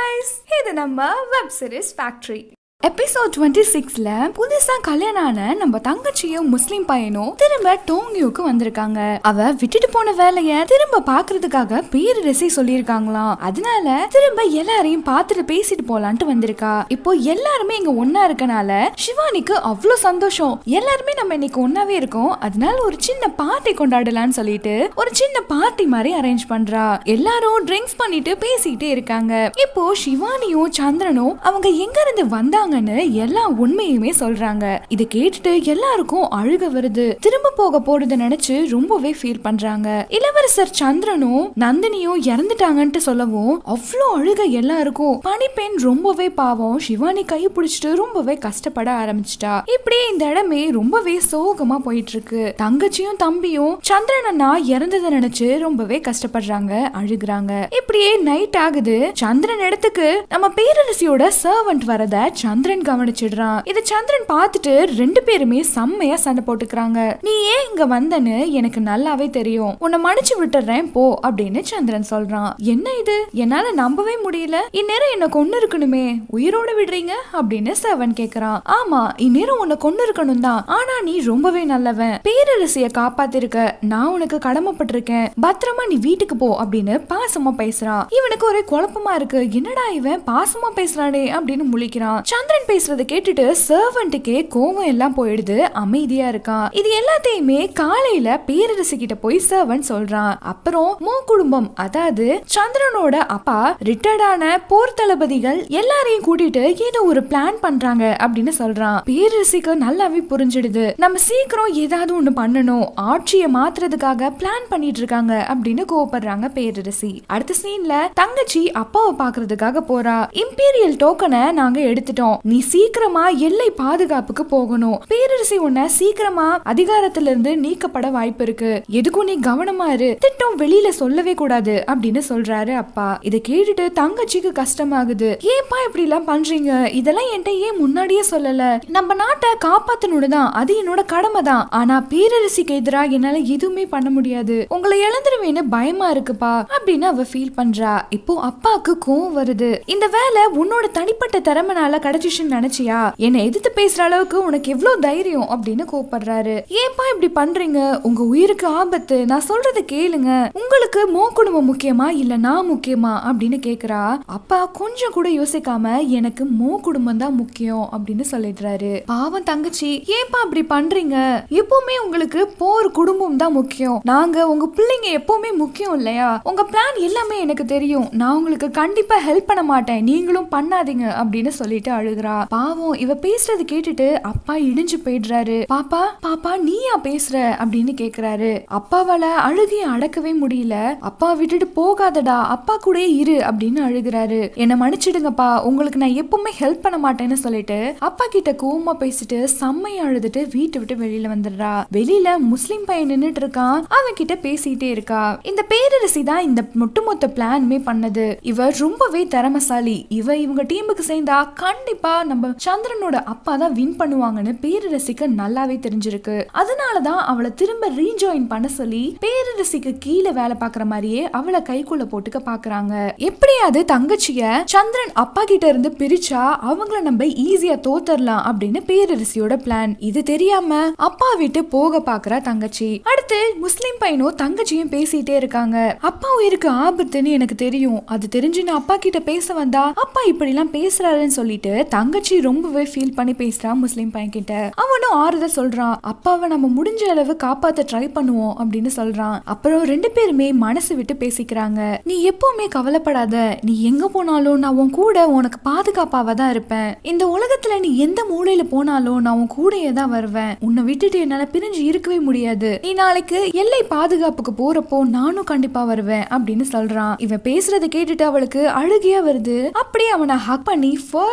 guys இது நம்ம web series factory episode twenty சிக்ஸ்ல புதுசா கல்யாணம் ஆன நம்ம தங்கச்சியும் முஸ்லிம் பையனும் திரும்ப டோங்கியோக்கு வந்திருக்காங்க அவ விட்டுட்டு போன வேலைய திரும்ப பாக்குறதுக்காக பேரரசி சொல்லியிருக்காங்களாம் அதனால திரும்ப எல்லாரையும் பார்த்துட்டு பேசிட்டு போலான்ட்டு வந்திருக்கா இப்போ எல்லாருமே இங்க ஒன்னா இருக்கனால சிவானிக்கு அவ்வளவு சந்தோஷம் எல்லாருமே நம்ம இன்னைக்கு ஒன்னாவே இருக்கோம் அதனால ஒரு சின்ன பார்ட்டி கொண்டாடலாம்னு சொல்லிட்டு ஒரு சின்ன பார்ட்டி மாதிரி அரேஞ்ச் பண்றா எல்லாரும் ட்ரிங்க்ஸ் பண்ணிட்டு பேசிக்கிட்டே இருக்காங்க இப்போ சிவானியும் சந்திரனும் அவங்க எங்க இருந்து வந்தாங்கன்னு எல்லா உண்மையுமே சொல்றாங்க இதை கேட்டுட்டு எல்லாருக்கும் அழுக வருது திரும்ப போக போறத நினைச்சு ரொம்பவே ஃபீல் பண்றாங்க இளவரசர் சந்திரனும் நந்தினியும் இறந்துட்டாங்கன்ட்டு சொல்லவும் அவ்வளோ அழுக எல்லாருக்கும் பனிப்பெண் ரொம்பவே பாவம் சிவானி கை பிடிச்சிட்டு ரொம்பவே கஷ்டப்பட ஆரம்பிச்சிட்டா இப்படியே இந்த இடமே ரொம்பவே சோகமா போயிட்டு இருக்கு தங்கச்சியும் தம்பியும் சந்திரன் அண்ணா இறந்ததை நினைச்சு ரொம்பவே கஷ்டப்படுறாங்க அழுகுறாங்க இப்படியே நைட் ஆகுது சந்திரன் இடத்துக்கு நம்ம பேரரசியோட சர்வன்ட் வரத சந்திரன் கவனிச்சிடுறான் இத சந்திரன் பார்த்துட்டு ரெண்டு பேருமே செம்மையா சண்டை போட்டுக்கிறாங்க நீ ஏன் இங்க வந்தன்னு எனக்கு நல்லாவே தெரியும் உன்னை மன்னிச்சு விட்டுறேன் போ அப்படின்னு சந்திரன் சொல்றான் என்ன இது என்னால நம்பவே முடியல இந்நேரம் என்ன கொண்டு இருக்கணுமே உயிரோட விடுறீங்க அப்படின்னு சர்வன் கேக்குறான் ஆமா இந்நேரம் உன்னை கொண்டு இருக்கணும் தான் ஆனா நீ ரொம்பவே நல்லவன் பேரரசிய காப்பாத்திருக்க நான் உனக்கு கடமைப்பட்டிருக்கேன் பத்திரமா நீ வீட்டுக்கு போ அப்படின்னு பாசமா பேசுறான் இவனுக்கு ஒரே குழப்பமா இருக்கு என்னடா இவன் பாசமா பேசுறானே அப்படின்னு முழிக்கிறான் சந்திரன் பேசுறத கேட்டுட்டு சர்வன்ட்டுக்கே கோவம் எல்லாம் போயிடுது அமைதியா இருக்கான் இது எல்லாத்தையுமே காலையில பேரரசு கிட்ட போய் சர்வன் சொல்றான் அப்புறம் மோ குடும்பம் அதாவது சந்திரனோட அப்பா ரிட்டையர்டான போர் தளபதிகள் எல்லாரையும் கூட்டிட்டு ஏதோ ஒரு பிளான் பண்றாங்க அப்படின்னு சொல்றான் பேரரசிக்கு நல்லாவே புரிஞ்சிடுது நம்ம சீக்கிரம் ஏதாவது ஒண்ணு பண்ணணும் ஆட்சியை மாத்துறதுக்காக பிளான் பண்ணிட்டு இருக்காங்க அப்படின்னு கோவப்படுறாங்க பேரரசி அடுத்த சீன்ல தங்கச்சி அப்பாவை பாக்குறதுக்காக போறா இம்பீரியல் டோக்கனை நாங்க எடுத்துட்டோம் நீ சீக்கிரமா எல்லை பாதுகாப்புக்கு போகணும் பேரரசி உன்னை சீக்கிரமா அதிகாரத்துல இருந்து நீக்கப்பட வாய்ப்பு இருக்கு எதுக்கும் நீ கவனமா இரு திட்டம் வெளியில சொல்லவே கூடாது அப்படின்னு சொல்றாரு அப்பா இதை கேட்டுட்டு தங்கச்சிக்கு கஷ்டமாகுது ஏன்பா இப்படி எல்லாம் பண்றீங்க இதெல்லாம் என்கிட்ட ஏன் முன்னாடியே சொல்லல நம்ம நாட்டை காப்பாத்தணும்னு தான் அது என்னோட கடமை தான் ஆனா பேரரசிக்கு எதிரா என்னால எதுவுமே பண்ண முடியாது உங்களை இழந்துருவேன்னு பயமா இருக்குப்பா அப்படின்னு அவ ஃபீல் பண்றா இப்போ அப்பாவுக்கு கோவம் வருது இந்த வேலை உன்னோட தனிப்பட்ட திறமைனால கிடைச்சிச்சுன்னு நினைச்சியா என்னை எதிர்த்து பேசுற அளவுக்கு உனக்கு எவ்வளவு தைரியம் அப்படின்னு கோவப்படுறாரு ஏன்பா இப்படி பண்றீங்க உங்க உயிருக்கு ஆபத்து நான் சொல்றத கேளுங்க உங்களுக்கு மோ குடும்பம் முக்கியமா இல்ல நான் முக்கியமா அப்படின்னு கேக்குறா அப்பா கொஞ்சம் கூட யோசிக்காம எனக்கு மோ குடும்பம் தான் முக்கியம் அப்படின்னு சொல்லிடுறாரு பாவம் தங்கச்சி ஏன்பா அப்படி பண்றீங்க எப்பவுமே உங்களுக்கு போர் குடும்பம் தான் முக்கியம் நாங்க உங்க பிள்ளைங்க எப்பவுமே முக்கியம் இல்லையா உங்க பிளான் எல்லாமே எனக்கு தெரியும் நான் உங்களுக்கு கண்டிப்பா ஹெல்ப் பண்ண மாட்டேன் நீங்களும் பண்ணாதீங்க அப்படின்னு சொல்லிட்டு அழுகுறா பாவம் இவ பேசுறது கேட்டுட்டு அப்பா இடிஞ்சு போயிடுறாரு பாப்பா பாப்பா நீயா பேசுற அப்படின்னு கேக்குறாரு அப்பாவால அழுகைய அடக்கவே முடியல அப்பா விட்டுட்டு போகாதடா அப்பா கூட இரு அப்படின்னு அழுகுறாரு என்ன மன்னிச்சிடுங்கப்பா உங்களுக்கு நான் எப்பவுமே ஹெல்ப் பண்ண மாட்டேன்னு சொல்லிட்டு அப்பா கிட்ட கோவமா பேசிட்டு செம்மையா அழுதுட்டு வீட்டை விட்டு வெளியில வந்துடுறா வெளியில முஸ்லிம் பையன் நின்னுட்டு இருக்கான் அவன் கிட்ட பேசிட்டே இருக்கா இந்த பேரரசி தான் இந்த ஒட்டுமொத்த பிளானுமே பண்ணது இவ ரொம்பவே திறமசாலி இவ இவங்க டீமுக்கு சேர்ந்தா கண்டிப்பா நம்ம சந்திரனோட அப்பா தான் வின் பண்ணுவாங்கன்னு பேரரசிக்கு நல்லாவே தெரிஞ்சிருக்கு அதனாலதான் அவளை திரும்ப ரீஜாயின் பண்ண சொல்லி பேரரசிக்கு கீழே வேலை பாக்குற மாதிரியே அவளை கைக்குள்ள போட்டுக்க பாக்குறாங்க எப்படியாவது தங்கச்சிய சந்திரன் அப்பா கிட்ட இருந்து பிரிச்சா அவங்கள நம்ம ஈஸியா தோத்தரலாம் அப்படின்னு பேரரசியோட பிளான் இது தெரியாம அப்பா விட்டு போக பாக்குறா தங்கச்சி அடுத்து முஸ்லிம் பையனும் தங்கச்சியும் பேசிட்டே இருக்காங்க அப்பா உயிருக்கு ஆபத்துன்னு எனக்கு தெரியும் அது தெரிஞ்சு நான் அப்பா கிட்ட பேச வந்தா அப்பா இப்படி எல்லாம் பேசுறாருன்னு சொல்லிட்டு தங்கச்சி ரொம்பவே ஃபீல் பண்ணி பேசுறான் முஸ்லிம் பையன் கிட்ட அவனும் ஆறுதல் சொல்றான் அப்பாவை நம்ம முடிஞ்ச அளவு காப்பாத்த ட்ரை பண்ணுவோம் அப்படின்னு சொல்றான் அப்புறம் ரெண்டு பேருமே மனசு விட்டு பேசிக்கிறாங்க நீ எப்பவுமே கவலைப்படாத நீ எங்க போனாலும் நான் உன் கூட உனக்கு பாதுகாப்பாவா தான் இருப்பேன் இந்த உலகத்துல நீ எந்த மூலையில போனாலும் நான் உன் கூடயே தான் வருவேன் உன்னை விட்டுட்டு என்னால பிரிஞ்சு இருக்கவே முடியாது நீ நாளைக்கு எல்லை பாதுகாப்புக்கு போறப்போ நானும் கண்டிப்பா வருவேன் அப்படின்னு சொல்றான் இவன் பேசுறத கேட்டுட்டு அவளுக்கு அழுகையா வருது அப்படியே அவனை ஹக் பண்ணி ஃபர்ஸ்ட் ஃபர்ஸ்ட்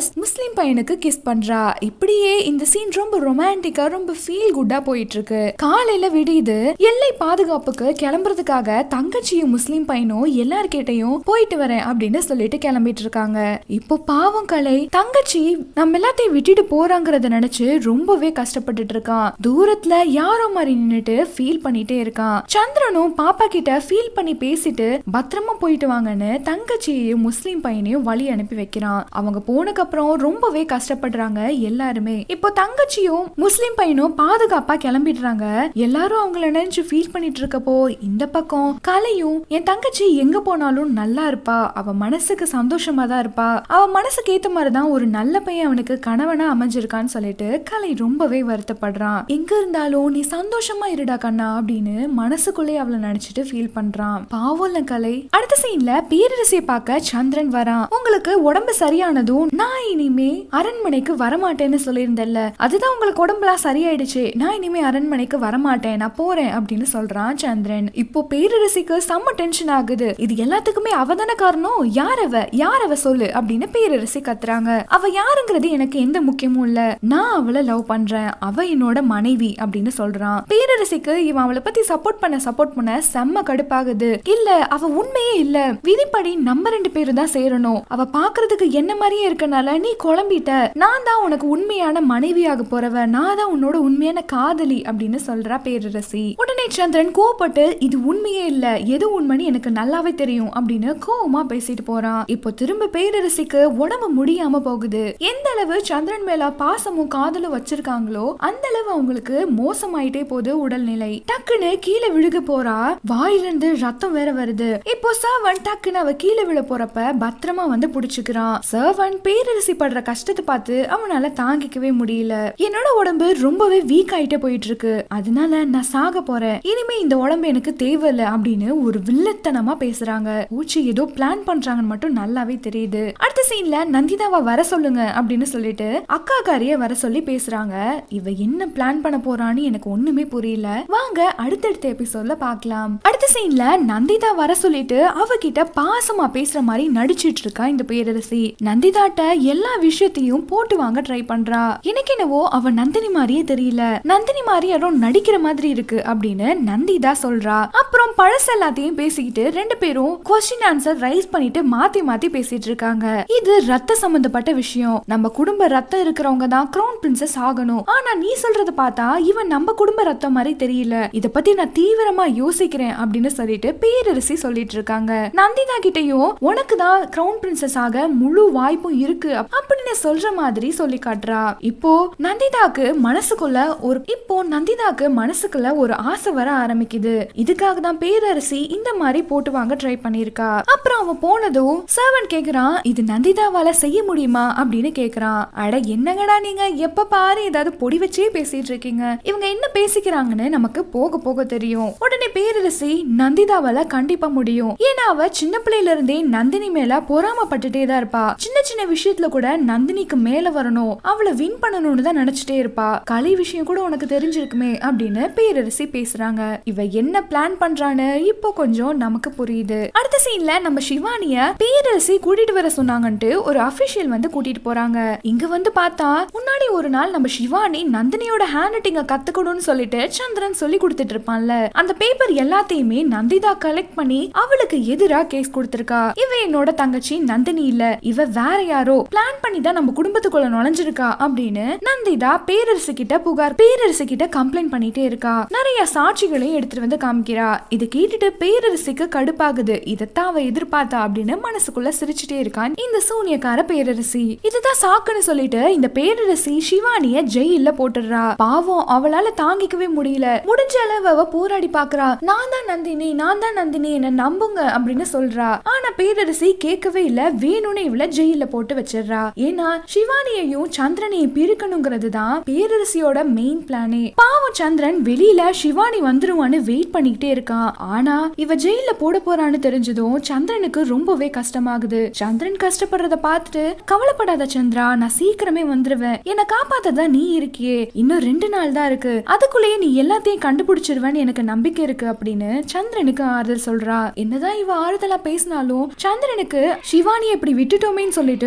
முஸ்லிம் பையனுக்கு கிஸ் பண்றா இப்படியே இந்த சீன் ரொம்ப ரொமான்டிக்கா ரொம்ப ஃபீல் குட்டா போயிட்டு இருக்கு காலையில விடியுது எல்லை பாதுகாப்புக்கு கிளம்புறதுக்காக தங்கச்சியும் முஸ்லிம் பையனும் எல்லார்கிட்டையும் போயிட்டு வரேன் அப்படின்னு சொல்லிட்டு கிளம்பிட்டு இருக்காங்க இப்போ பாவம் கலை தங்கச்சி நம்ம எல்லாத்தையும் விட்டுட்டு போறாங்கறத நினைச்சு ரொம்பவே கஷ்டப்பட்டுட்டு இருக்கான் தூரத்துல யாரோ மாதிரி நின்னுட்டு ஃபீல் பண்ணிட்டே இருக்கான் சந்திரனும் பாப்பா கிட்ட ஃபீல் பண்ணி பேசிட்டு பத்திரமா போயிட்டு வாங்கன்னு தங்கச்சியையும் முஸ்லிம் பையனையும் வழி அனுப்பி வைக்கிறான் அவங்க போனக்கு அப்புறம் ரொம்பவே கஷ்டப்படுறாங்க எல்லாருமே இப்போ தங்கச்சியும் முஸ்லிம் பையனும் பாதுகாப்பா கிளம்பிடுறாங்க எல்லாரும் அவங்கள நினைச்சு ஃபீல் பண்ணிட்டு இருக்கப்போ இந்த பக்கம் கலையும் என் தங்கச்சி எங்க போனாலும் நல்லா இருப்பா அவ மனசுக்கு சந்தோஷமா தான் இருப்பா அவ மனசுக்கு ஏத்த மாதிரிதான் ஒரு நல்ல பையன் அவனுக்கு கணவனா அமைஞ்சிருக்கான்னு சொல்லிட்டு கலை ரொம்பவே வருத்தப்படுறான் எங்க இருந்தாலும் நீ சந்தோஷமா இருடா கண்ணா அப்படின்னு மனசுக்குள்ளே அவளை நினைச்சிட்டு ஃபீல் பண்றான் பாவம்ல கலை அடுத்த சீன்ல பேரரசியை பார்க்க சந்திரன் வரான் உங்களுக்கு உடம்பு சரியானதும் நான் இனிமே அரண்மனைக்கு வரமாட்டேன்னு சொல்லியிருந்தேன்ல அதுதான் உங்களுக்கு உடம்புலாம் சரியாயிடுச்சு நான் இனிமே அரண்மனைக்கு வரமாட்டேன் நான் போறேன் அப்படின்னு சொல்றான் சந்திரன் இப்போ பேரரசிக்கு செம்ம டென்ஷன் ஆகுது இது எல்லாத்துக்குமே அவ தானே காரணம் யார் அவ யார் அவ சொல்லு அப்படின்னு பேரரசி கத்துறாங்க அவ யாருங்கிறது எனக்கு எந்த முக்கியமும் இல்ல நான் அவளை லவ் பண்றேன் அவ என்னோட மனைவி அப்படின்னு சொல்றான் பேரரசிக்கு இவன் அவளை பத்தி சப்போர்ட் பண்ண சப்போர்ட் பண்ண செம்ம கடுப்பாகுது இல்ல அவ உண்மையே இல்ல விதிப்படி நம்ம ரெண்டு பேரும் தான் சேரணும் அவ பாக்குறதுக்கு என்ன மாதிரியே இருக்கனால நீ குழம்பிட்ட நான் தான் உனக்கு உண்மையான மனைவியாக போறவ நான் தான் உன்னோட உண்மையான காதலி அப்படின்னு சொல்றா பேரரசி உடனே சந்திரன் கோவப்பட்டு இது உண்மையே இல்ல எது உண்மைன்னு எனக்கு நல்லாவே தெரியும் அப்படின்னு கோவமா பேசிட்டு போறான் இப்போ திரும்ப பேரரசிக்கு உடம்பு முடியாம போகுது எந்த அளவு சந்திரன் மேல பாசமும் காதலும் வச்சிருக்காங்களோ அந்த அளவு அவங்களுக்கு மோசமாயிட்டே போகுது உடல்நிலை டக்குன்னு கீழே விழுக போறா வாயிலிருந்து ரத்தம் வேற வருது இப்போ சர்வன் டக்குன்னு அவ கீழே விழ போறப்ப பத்திரமா வந்து புடிச்சுக்கிறான் சர்வன் பேரரசி படுற கஷ்டத்தை பார்த்து அவனால தாங்கிக்கவே முடியல என்னோட உடம்பு ரொம்பவே வீக் ஆயிட்டே போயிட்டு இருக்கு அதனால நான் சாக போறேன் இனிமே இந்த உடம்பு எனக்கு தேவையில்ல அப்படின்னு ஒரு வில்லத்தனமா பேசுறாங்க ஊச்சி ஏதோ பிளான் பண்றாங்கன்னு மட்டும் நல்லாவே தெரியுது அடுத்த சீன்ல நந்திதாவை வர சொல்லுங்க அப்படின்னு சொல்லிட்டு அக்கா காரிய வர சொல்லி பேசுறாங்க இவ என்ன பிளான் பண்ண போறான்னு எனக்கு ஒண்ணுமே புரியல வாங்க அடுத்தடுத்த எபிசோட்ல பார்க்கலாம் அடுத்த சீன்ல நந்திதா வர சொல்லிட்டு அவகிட்ட பாசமா பேசுற மாதிரி நடிச்சிட்டு இருக்கா இந்த பேரரசி நந்திதாட்ட எல்லா விஷயத்தையும் போட்டு வாங்க ட்ரை பண்றா எனக்கு என்னவோ அவ நந்தினி மாதிரியே தெரியல நந்தினி மாதிரி யாரோ நடிக்கிற மாதிரி இருக்கு அப்படின்னு நந்திதா சொல்றா அப்புறம் பழச எல்லாத்தையும் பேசிக்கிட்டு ரெண்டு பேரும் கொஸ்டின் ஆன்சர் ரைஸ் பண்ணிட்டு மாத்தி மாத்தி பேசிட்டு இருக்காங்க இது ரத்த சம்பந்தப்பட்ட விஷயம் நம்ம குடும்ப ரத்தம் இருக்கிறவங்க தான் கிரவுன் பிரின்சஸ் ஆகணும் ஆனா நீ சொல்றத பார்த்தா இவன் நம்ம குடும்ப ரத்தம் மாதிரி தெரியல இத பத்தி நான் தீவிரமா யோசிக்கிறேன் அப்படின்னு சொல்லிட்டு பேரரசி சொல்லிட்டு இருக்காங்க நந்திதா கிட்டயும் உனக்கு தான் கிரவுன் பிரின்சஸ் ஆக முழு வாய்ப்பும் இருக்கு அப்படின்னு சொல்ற மாதிரி சொல்லி காட்டுறா இப்போ நந்திதாக்கு மனசுக்குள்ள ஒரு இப்போ நந்திதாக்கு மனசுக்குள்ள ஒரு ஆசை வர ஆரம்பிக்குது இதுக்காக தான் பேரரசி இந்த மாதிரி போட்டு வாங்க ட்ரை பண்ணிருக்கா அப்புறம் அவன் போனதும் சர்வன் கேக்குறான் இது நந்திதாவால செய்ய முடியுமா அப்படின்னு கேக்குறான் அட என்னங்கடா நீங்க எப்ப பாரு ஏதாவது பொடி வச்சே பேசிட்டு இருக்கீங்க இவங்க என்ன பேசிக்கிறாங்கன்னு நமக்கு போக போக தெரியும் உடனே பேரரசி நந்திதாவால கண்டிப்பா முடியும் ஏன்னா அவ சின்ன பிள்ளையில இருந்தே நந்தினி மேல பொறாமப்பட்டுட்டே தான் இருப்பா சின்ன சின்ன விஷயத்துல கூட நந்தினிக்கு மேல வரணும் அவளை வின் பண்ணணும்னு தான் நினைச்சிட்டே இருப்பா கலை விஷயம் கூட உனக்கு தெரிஞ்சிருக்குமே அப்படின்னு பேரரசி பேசுறாங்க இவ என்ன பிளான் பண்றான்னு இப்போ கொஞ்சம் நமக்கு புரியுது அடுத்த சீன்ல நம்ம சிவானிய பேரரசி கூட்டிட்டு வர சொன்னாங்கன்ட்டு ஒரு அபிஷியல் வந்து கூட்டிட்டு போறாங்க இங்க வந்து பார்த்தா முன்னாடி ஒரு நாள் நம்ம சிவானி நந்தினியோட ஹேண்ட் ரைட்டிங்க கத்துக்கணும்னு சொல்லிட்டு சந்திரன் சொல்லி கொடுத்துட்டு இருப்பான்ல அந்த பேப்பர் எல்லாத்தையுமே நந்திதா கலெக்ட் பண்ணி அவளுக்கு எதிரா கேஸ் கொடுத்திருக்கா இவ என்னோட தங்கச்சி நந்தினி இல்ல இவ வேற யாரோ பிளான் பண்ணி தான் நம்ம குடும்பத்துக்குள்ள நுழைஞ்சிருக்கா அப்படின்னு நந்திதா பேரரசு கிட்ட புகார் பேரரசு கிட்ட கம்ப்ளைண்ட் பண்ணிட்டே இருக்கா நிறைய சாட்சிகளையும் எடுத்துட்டு வந்து காமிக்கிறா இதை கேட்டுட்டு பேரரசிக்கு கடுப்பாகுது இதைத்தான் அவ எதிர்பார்த்தா அப்படின்னு மனசுக்குள்ள சிரிச்சுட்டே இருக்கான் இந்த சூனியக்கார பேரரசி இதுதான் சாக்குன்னு சொல்லிட்டு இந்த பேரரசி சிவானிய ஜெயில போட்டுடுறா பாவம் அவளால தாங்கிக்கவே முடியல முடிஞ்ச அளவு அவ போராடி பாக்குறா நான் தான் நந்தினி நான் தான் நந்தினி என்ன நம்புங்க அப்படின்னு சொல்றா ஆனா பேரரசி கேட்கவே இல்ல வேணும்னு இவள ஜெயில போட்டு வச்சிடுறா ஏன்னா சிவானியையும் சந்திரனையும் பிரிக்கணுங்கிறது தான் பேரரசியோட மெயின் பிளானே பாவம் சந்திரன் வெளியில சிவானி வந்துருவான்னு வெயிட் பண்ணிக்கிட்டே இருக்கான் ஆனா இவ ஜெயில போட போறான்னு தெரிஞ்சதும் சந்திரனுக்கு ரொம்பவே கஷ்டமாகுது சந்திரன் கஷ்டப்படுறத பார்த்துட்டு கவலைப்படாத சந்திரா நான் சீக்கிரமே வந்துருவேன் என்னை காப்பாத்ததா நீ இருக்கியே இன்னும் ரெண்டு நாள் தான் இருக்கு அதுக்குள்ளேயே நீ எல்லாத்தையும் கண்டுபிடிச்சிருவேன்னு எனக்கு நம்பிக்கை இருக்கு அப்படின்னு சந்திரனுக்கு ஆறுதல் சொல்றா என்னதான் இவ ஆறுதலா பேசினாலும் சந்திரனுக்கு சிவானியை இப்படி விட்டுட்டோமேன்னு சொல்லிட்டு ரொம்ப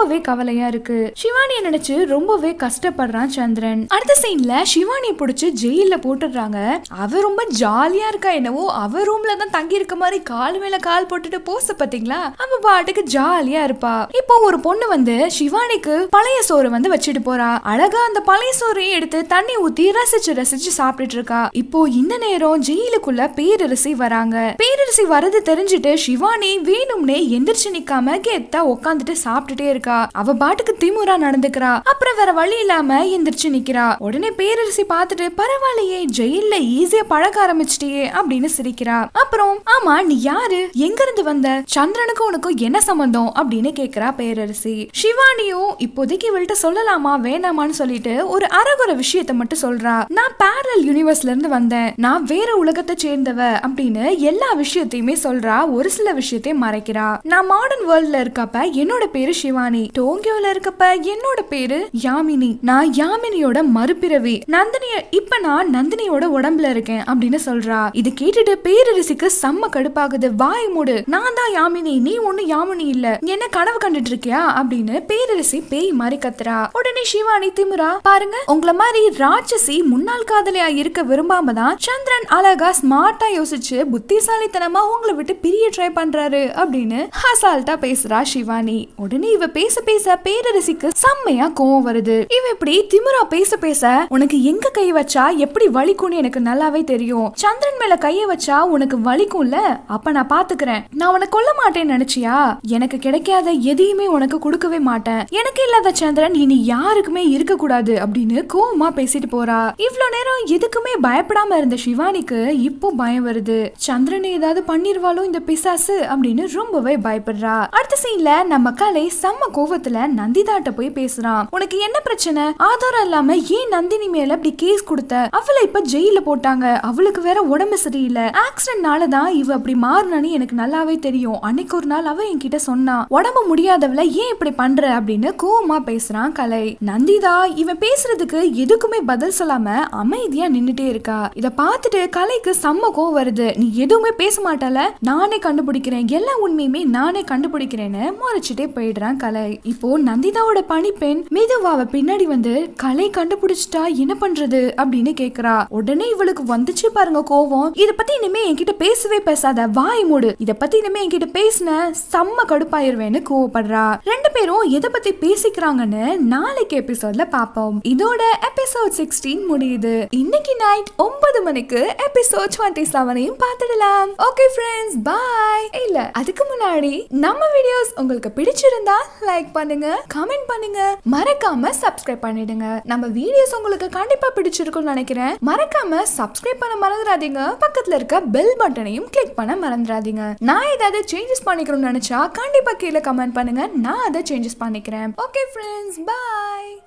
ரொம்பவே கவலையா இருக்கு சிவானிய நினைச்சு ரொம்பவே கஷ்டப்படுறான் சந்திரன் அடுத்த சீன்ல சிவானிய புடிச்சு ஜெயில போட்டுடுறாங்க அவ ரொம்ப ஜாலியா இருக்கா என்னவோ அவ ரூம்ல தான் தங்கி இருக்க மாதிரி கால் மேல கால் போட்டுட்டு போஸ்ட் பாத்தீங்களா அவ பாட்டுக்கு ஜாலியா இருப்பா இப்போ ஒரு பொண்ணு வந்து சிவானிக்கு பழைய சோறு வந்து வச்சுட்டு போறா அழகா அந்த பழைய சோறையும் எடுத்து தண்ணி ஊத்தி ரசிச்சு ரசிச்சு சாப்பிட்டுட்டு இருக்கா இப்போ இந்த நேரம் ஜெயிலுக்குள்ள பேரரசி வராங்க பேரரசி வரது தெரிஞ்சுட்டு சிவானி வேணும்னே எந்திரிச்சு நிக்காம கெத்தா உட்காந்துட்டு சாப்பிட்டுட்டே இருக்கா அவ பாட்டுக்கு திமுறா நடந்துக்கிறா அப்புறம் வேற வழி இல்லாம எந்திரிச்சு நிக்கிறா உடனே பேரரசி பார்த்துட்டு பரவாயில்லையே ஜெயில்ல ஈஸியா பழக ஆரம்பிச்சிட்டியே அப்படின்னு சிரிக்கிறா அப்புறம் ஆமா நீ யாரு எங்க இருந்து வந்த சந்திரனுக்கும் உனக்கும் என்ன சம்பந்தம் அப்படின்னு கேக்குறா பேரரசி சிவானியும் இப்போதைக்கு இவள்கிட்ட சொல்லலாமா வேணாமான்னு சொல்லிட்டு ஒரு அரகுற விஷயத்த மட்டும் சொல்றா நான் பேரல் யூனிவர்ஸ்ல இருந்து வந்தேன் நான் வேற உலகத்தை சேர்ந்தவ அப்படின்னு எல்லா விஷயத்தையுமே சொல்றா ஒரு சில விஷயத்தையும் மறைக்கிறா நான் மாடர்ன் வேர்ல்ட்ல இருக்கப்ப என்னோட பேரு சிவானி டோக்கியோல இருக்கப்ப என்னோட பேரு யாமினி நான் யாமினியோட மறுபிறவி நந்தினிய இப்ப நான் நந்தினியோட உடம்புல இருக்கேன் அப்படின்னு சொல்றா இது கேட்டுட்டு பேரரசிக்கு செம்ம கடுப்பாகுது வாய் மூடு நான் தான் யாமினி நீ ஒண்ணு யாமினி இல்ல என்ன கனவு கண்டுட்டு இருக்கியா அப்படின்னு பேரரசி பேய் மாதிரி கத்துறா உடனே சிவானி திமுறா பாருங்க உங்கள மாதிரி ராட்சசி முன்னாள் காதலியா இருக்க விரும்பாம தான் சந்திரன் அழகா ஸ்மார்ட்டா யோசிச்சு புத்திசாலித்தனமா உங்களை விட்டு பிரிய ட்ரை பண்றாரு அப்படின்னு அசால்ட்டா பேசுறா சிவானி உடனே இவ பேச பேச பேரரசிக்கு செம்மையா கோவம் வருது இவ இப்படி திமுறா பேச பேச உனக்கு எங்க கை வச்சா எப்படி வலிக்கும்னு எனக்கு நல்லாவே தெரியும் சந்திரன் மேல கைய வச்சா உனக்கு வலிக்கும்ல அப்ப நான் பாத்துக்கிறேன் நான் உன்னை கொல்ல மாட்டேன்னு நினைச்சியா எனக்கு கிடைக்காத எதையுமே உனக்கு கொடுக்கவே மாட்டேன் எனக்கு இல்லாத சந்திரன் இனி யாருக்குமே இருக்க கூடாது அப்படின்னு கோவமா பேசிட்டு போறா இவ்ளோ நேரம் எதுக்குமே பயப்படாம இருந்த சிவானிக்கு இப்போ பயம் வருது சந்திரன் ஏதாவது பண்ணிருவாளோ இந்த பிசாசு அப்படின்னு ரொம்பவே பயப்படுறா அடுத்த சீன்ல நம்ம கலை செம்ம கோவத்துல நந்திதாட்ட போய் பேசுறான் உனக்கு என்ன பிரச்சனை ஆதாரம் இல்லாம ஏன் நந்தினி மேல இப்படி கேஸ் கொடுத்த அவளை இப்ப ஜெயில போட்டாங்க அவளுக்கு வேற உடம்பு சரியில்லை ஆக்சிடென்ட்னால தான் இவ அப்படி மாறினான்னு எனக்கு நல்லாவே தெரியும் அன்னைக்கு ஒரு நாள் அவ என்கிட்ட சொன்னா உடம்பு முடியாதவள ஏன் இப்படி பண்ற அப்படின்னு கோவமா பேசுறான் கலை நந்திதா இவன் பேசுறதுக்கு எதுக்குமே பதில் சொல்லாம அமைதியா நின்னுட்டே இருக்கா இத பார்த்துட்டு கலைக்கு செம்ம கோவம் வருது நீ எதுவுமே பேச மாட்டால நானே கண்டுபிடிக்கிறேன் எல்லா உண்மையுமே நானே கண்டுபிடிக்கிறேன்னு முறைச்சிட்டே போயிடுறான் கலை இப்போ நந்திதாவோட பணிப்பெண் மெதுவாவ பின்னாடி வந்து கலை கண்டுபிடிச்சிட்டா என்ன பண்றது அப்படின்னு கேக்குறா உடனே இவளுக்கு வந்துச்சு பாருங்க கோவம் இத பத்தி இனிமே என்கிட்ட பேசவே பேசாத வாய் மூடு இத பத்தி இனிமே என்கிட்ட பேசின செம்ம கடுப்பாயிருவேன்னு கோவப்படுறா ரெண்டு பேரும் எதை பத்தி பேசிக்கிறாங்கன்னு நாளைக்கு எபிசோட்ல பாப்போம் இதோட எபிசோட் சிக்ஸ்டீன் முடியுது இன்னைக்கு நைட் ஒன்பது மணிக்கு எபிசோட் டுவெண்ட்டி செவனையும் பார்த்துடலாம் ஓகே ஃப்ரெண்ட்ஸ் பாய் இல்ல அதுக்கு முன்னாடி நம்ம வீடியோஸ் உங்களுக்கு பிடிச்சிருந்தா லைக் பண்ணுங்க கமெண்ட் பண்ணுங்க மறக்காம சப்ஸ்கிரைப் பண்ணிடுங்க நம்ம வீடியோஸ் உங்களுக்கு கண்டிப்பா பிடிச்சிருக்கும்னு நினைக்கிறேன் மறக்காம சப்ஸ்கிரைப் பண்ண மறந்துடாதீங்க பக்கத்துல இருக்க பெல் பட்டனையும் கிளிக் பண்ண மறந்துடாதீங்க நான் ஏதாவது சேஞ்சஸ் பண்ணிக்கணும்னு நினைச்சா கண்டிப்பா கீழே கமெண்ட் பண்ணுங்க நான் அதை சேஞ்சஸ் பண்ணிக்கிறேன் ஓகே ஃப்ரெண்ட்ஸ் பாய்